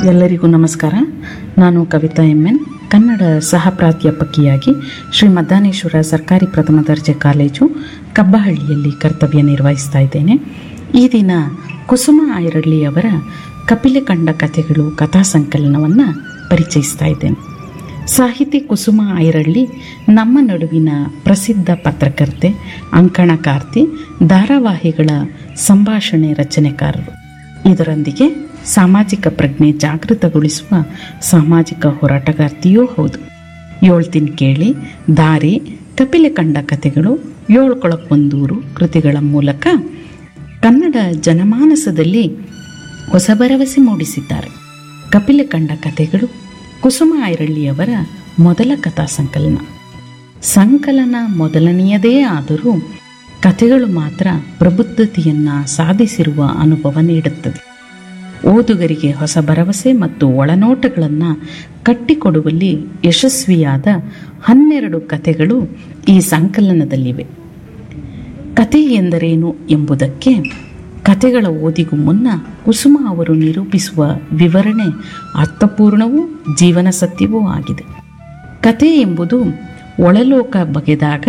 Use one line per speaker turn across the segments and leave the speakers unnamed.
ಎಲ್ಲರಿಗೂ ನಮಸ್ಕಾರ ನಾನು ಕವಿತಾ ಎಮ್ ಎನ್ ಕನ್ನಡ ಸಹ ಪ್ರಾಧ್ಯಾಪಕಿಯಾಗಿ ಶ್ರೀ ಮದ್ದಾನೇಶ್ವರ ಸರ್ಕಾರಿ ಪ್ರಥಮ ದರ್ಜೆ ಕಾಲೇಜು ಕಬ್ಬಹಳ್ಳಿಯಲ್ಲಿ ಕರ್ತವ್ಯ ನಿರ್ವಹಿಸ್ತಾ ಇದ್ದೇನೆ ಈ ದಿನ ಕುಸುಮ ಐರಳ್ಳಿಯವರ ಕಪಿಲೆ ಕಂಡ ಕಥೆಗಳು ಕಥಾ ಸಂಕಲನವನ್ನು ಪರಿಚಯಿಸ್ತಾ ಇದ್ದೇನೆ ಸಾಹಿತಿ ಕುಸುಮ ಐರಳ್ಳಿ ನಮ್ಮ ನಡುವಿನ ಪ್ರಸಿದ್ಧ ಪತ್ರಕರ್ತೆ ಅಂಕಣಕಾರ್ತಿ ಧಾರಾವಾಹಿಗಳ ಸಂಭಾಷಣೆ ರಚನೆಕಾರರು ಇದರೊಂದಿಗೆ ಸಾಮಾಜಿಕ ಪ್ರಜ್ಞೆ ಜಾಗೃತಗೊಳಿಸುವ ಸಾಮಾಜಿಕ ಹೋರಾಟಗಾರ್ತಿಯೂ ಹೌದು ಏಳ್ತಿನ ಕೇಳಿ ದಾರಿ ಕಪಿಲೆ ಕಂಡ ಕಥೆಗಳು ಏಳ್ಕೊಳಕ್ಕೊಂದೂರು ಕೃತಿಗಳ ಮೂಲಕ ಕನ್ನಡ ಜನಮಾನಸದಲ್ಲಿ ಹೊಸ ಭರವಸೆ ಮೂಡಿಸಿದ್ದಾರೆ ಕಪಿಲೆ ಕಂಡ ಕಥೆಗಳು ಕುಸುಮ ಐರಳ್ಳಿಯವರ ಮೊದಲ ಕಥಾ ಸಂಕಲನ ಸಂಕಲನ ಮೊದಲನೆಯದೇ ಆದರೂ ಕಥೆಗಳು ಮಾತ್ರ ಪ್ರಬುದ್ಧತೆಯನ್ನು ಸಾಧಿಸಿರುವ ಅನುಭವ ನೀಡುತ್ತದೆ ಓದುಗರಿಗೆ ಹೊಸ ಭರವಸೆ ಮತ್ತು ಒಳನೋಟಗಳನ್ನು ಕಟ್ಟಿಕೊಡುವಲ್ಲಿ ಯಶಸ್ವಿಯಾದ ಹನ್ನೆರಡು ಕಥೆಗಳು ಈ ಸಂಕಲನದಲ್ಲಿವೆ ಕತೆ ಎಂದರೇನು ಎಂಬುದಕ್ಕೆ ಕತೆಗಳ ಓದಿಗೂ ಮುನ್ನ ಕುಸುಮ ಅವರು ನಿರೂಪಿಸುವ ವಿವರಣೆ ಅರ್ಥಪೂರ್ಣವೂ ಜೀವನ ಸತ್ಯವೂ ಆಗಿದೆ ಕತೆ ಎಂಬುದು ಒಳಲೋಕ ಬಗೆದಾಗ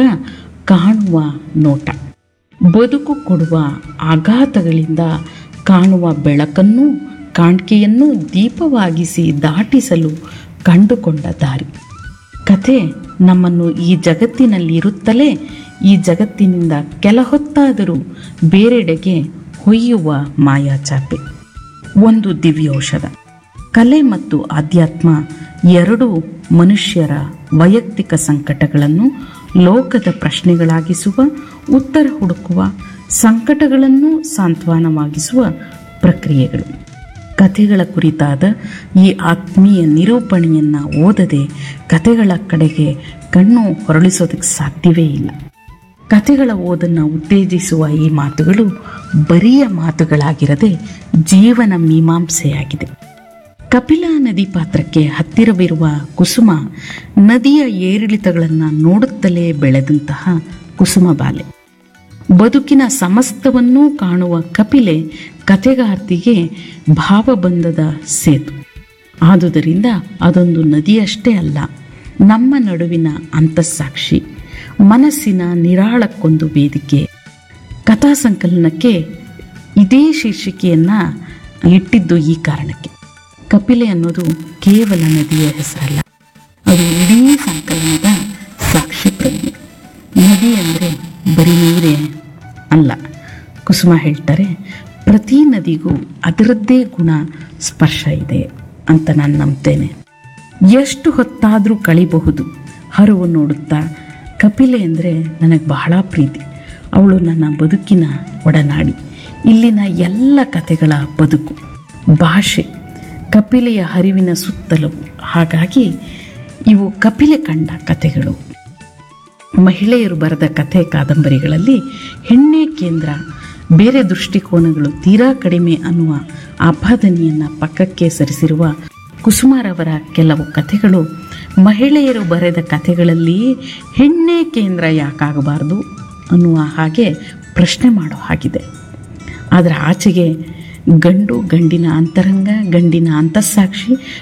ಕಾಣುವ ನೋಟ ಬದುಕು ಕೊಡುವ ಆಘಾತಗಳಿಂದ ಕಾಣುವ ಬೆಳಕನ್ನು ಕಾಣಿಕೆಯನ್ನು ದೀಪವಾಗಿಸಿ ದಾಟಿಸಲು ಕಂಡುಕೊಂಡ ದಾರಿ ಕತೆ ನಮ್ಮನ್ನು ಈ ಜಗತ್ತಿನಲ್ಲಿ ಇರುತ್ತಲೇ ಈ ಜಗತ್ತಿನಿಂದ ಕೆಲ ಹೊತ್ತಾದರೂ ಬೇರೆಡೆಗೆ ಹೊಯ್ಯುವ ಮಾಯಾಚಾಪೆ ಒಂದು ದಿವ್ಯೌಷಧ ಕಲೆ ಮತ್ತು ಆಧ್ಯಾತ್ಮ ಎರಡೂ ಮನುಷ್ಯರ ವೈಯಕ್ತಿಕ ಸಂಕಟಗಳನ್ನು ಲೋಕದ ಪ್ರಶ್ನೆಗಳಾಗಿಸುವ ಉತ್ತರ ಹುಡುಕುವ ಸಂಕಟಗಳನ್ನು ಸಾಂತ್ವನವಾಗಿಸುವ ಪ್ರಕ್ರಿಯೆಗಳು ಕಥೆಗಳ ಕುರಿತಾದ ಈ ಆತ್ಮೀಯ ನಿರೂಪಣೆಯನ್ನು ಓದದೆ ಕಥೆಗಳ ಕಡೆಗೆ ಕಣ್ಣು ಹೊರಳಿಸೋದಕ್ಕೆ ಸಾಧ್ಯವೇ ಇಲ್ಲ ಕಥೆಗಳ ಓದನ್ನು ಉತ್ತೇಜಿಸುವ ಈ ಮಾತುಗಳು ಬರಿಯ ಮಾತುಗಳಾಗಿರದೆ ಜೀವನ ಮೀಮಾಂಸೆಯಾಗಿದೆ ಕಪಿಲಾ ನದಿ ಪಾತ್ರಕ್ಕೆ ಹತ್ತಿರವಿರುವ ಕುಸುಮ ನದಿಯ ಏರಿಳಿತಗಳನ್ನು ನೋಡುತ್ತಲೇ ಬೆಳೆದಂತಹ ಕುಸುಮ ಬಾಲೆ ಬದುಕಿನ ಸಮಸ್ತವನ್ನೂ ಕಾಣುವ ಕಪಿಲೆ ಕತೆಗಾರ್ತಿಗೆ ಭಾವಬಂಧದ ಸೇತು ಆದುದರಿಂದ ಅದೊಂದು ನದಿಯಷ್ಟೇ ಅಲ್ಲ ನಮ್ಮ ನಡುವಿನ ಅಂತಸ್ಸಾಕ್ಷಿ ಮನಸ್ಸಿನ ನಿರಾಳಕ್ಕೊಂದು ವೇದಿಕೆ ಕಥಾ ಸಂಕಲನಕ್ಕೆ ಇದೇ ಶೀರ್ಷಿಕೆಯನ್ನು ಇಟ್ಟಿದ್ದು ಈ ಕಾರಣಕ್ಕೆ ಕಪಿಲೆ ಅನ್ನೋದು ಕೇವಲ ನದಿಯ ಹೆಸರಲ್ಲ ಅದು ಇಡೀ ಸಂಕಲನದ ಸಾಕ್ಷಿ ಪ್ರಜ್ಞೆ ನದಿ ಅಂದರೆ ಬರೀ ನೀರೇ ಅಲ್ಲ ಕುಸುಮ ಹೇಳ್ತಾರೆ ಪ್ರತಿ ನದಿಗೂ ಅದರದ್ದೇ ಗುಣ ಸ್ಪರ್ಶ ಇದೆ ಅಂತ ನಾನು ನಂಬ್ತೇನೆ ಎಷ್ಟು ಹೊತ್ತಾದರೂ ಕಳಿಬಹುದು ಹರಿವು ನೋಡುತ್ತಾ ಕಪಿಲೆ ಅಂದರೆ ನನಗೆ ಬಹಳ ಪ್ರೀತಿ ಅವಳು ನನ್ನ ಬದುಕಿನ ಒಡನಾಡಿ ಇಲ್ಲಿನ ಎಲ್ಲ ಕಥೆಗಳ ಬದುಕು ಭಾಷೆ ಕಪಿಲೆಯ ಹರಿವಿನ ಸುತ್ತಲೂ ಹಾಗಾಗಿ ಇವು ಕಪಿಲೆ ಕಂಡ ಕಥೆಗಳು ಮಹಿಳೆಯರು ಬರೆದ ಕಥೆ ಕಾದಂಬರಿಗಳಲ್ಲಿ ಹೆಣ್ಣೆ ಕೇಂದ್ರ ಬೇರೆ ದೃಷ್ಟಿಕೋನಗಳು ತೀರಾ ಕಡಿಮೆ ಅನ್ನುವ ಆಪಾದನೆಯನ್ನು ಪಕ್ಕಕ್ಕೆ ಸರಿಸಿರುವ ಕುಸುಮಾರವರ ಕೆಲವು ಕಥೆಗಳು ಮಹಿಳೆಯರು ಬರೆದ ಕಥೆಗಳಲ್ಲಿ ಹೆಣ್ಣೆ ಕೇಂದ್ರ ಯಾಕಾಗಬಾರ್ದು ಅನ್ನುವ ಹಾಗೆ ಪ್ರಶ್ನೆ ಮಾಡೋ ಹಾಗಿದೆ ಅದರ ಆಚೆಗೆ ಗಂಡು ಗಂಡಿನ ಅಂತರಂಗ ಗಂಡಿನ ಅಂತಸ್ಸಾಕ್ಷಿ